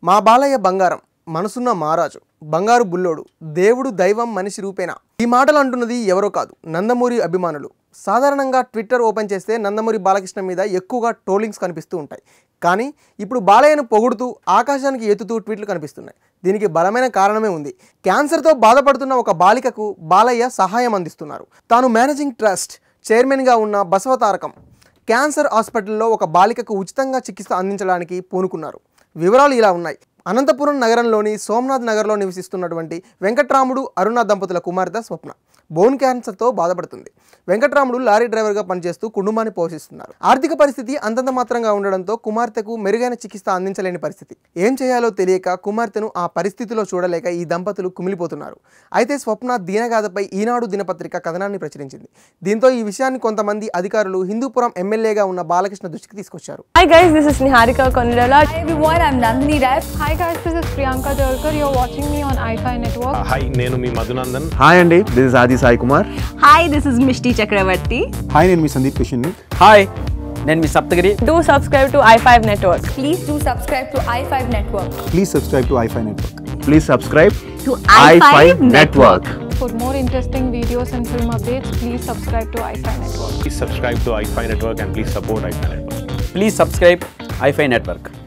మా బాలయ్య బంగారం మనసున్న మారాజు బంగారు బుల్లోడు దేవుడు దైవం మనిషి రూపేనా ఈ మాటలు అంటున్నది ఎవరో కాదు నందమూరి అభిమానులు సాధారణంగా ట్విట్టర్ ఓపెన్ చేస్తే నందమూరి బాలకృష్ణ మీద ఎక్కువగా ట్రోలింగ్స్ కనిపిస్తూ ఉంటాయి కానీ ఇప్పుడు బాలయ్యను పొగుడుతూ ఆకాశానికి ఎత్తుతూ ట్వీట్లు కనిపిస్తున్నాయి దీనికి బలమైన కారణమే ఉంది క్యాన్సర్తో బాధపడుతున్న ఒక బాలికకు బాలయ్య సహాయం అందిస్తున్నారు తాను మేనేజింగ్ ట్రస్ట్ చైర్మన్గా ఉన్న బసవతారకం క్యాన్సర్ హాస్పిటల్లో ఒక బాలికకు ఉచితంగా చికిత్స అందించడానికి పూనుకున్నారు వివరాలు ఇలా ఉన్నాయి అనంతపురం నగరంలోని సోమనాథ్ నగర్లో నివసిస్తున్నటువంటి వెంకట్రాముడు అరుణ దంపతుల కుమార్తె స్వప్న బోన్ క్యాన్సర్తో బాధపడుతుంది వెంకట్రాముడు లారీ డ్రైవర్గా పనిచేస్తూ కుటుంబాన్ని పోషిస్తున్నారు ఆర్థిక పరిస్థితి అంతంత మాత్రంగా ఉండడంతో కుమార్తెకు మెరుగైన చికిత్స అందించలేని పరిస్థితి ఏం చేయాలో తెలియక కుమార్తెను ఆ పరిస్థితిలో చూడలేక ఈ దంపతులు కుమిలిపోతున్నారు అయితే స్వప్న దీనగాథపై ఈనాడు దినపత్రిక కథనాన్ని ప్రచురించింది దీంతో ఈ విషయాన్ని కొంతమంది అధికారులు హిందూపురం ఎమ్మెల్యేగా ఉన్న బాలకృష్ణ దృష్టికి తీసుకొచ్చారు Hi guys, this is Niharika Konirala. Hi everyone, I'm Nandini Rai. Hi guys, this is Priyanka Jalkar. You're watching me on iFi Network. Hi నేను మీ మధునందన్ హాయ్ అండి this is Aadi Sai Kumar Hi, this is Mishti Chakravarti. Hi నేను మీ Sandeep Kishan hi నేను మీ Saptagiri Do subscribe to i5 Network. Please do subscribe to i5 Network. Please subscribe to iFi network please subscribe To i5 i5 network For more interesting videos and film updates, please subscribe to iFi Network. Please subscribe to iFi network and please support iFi network please subscribe iFi network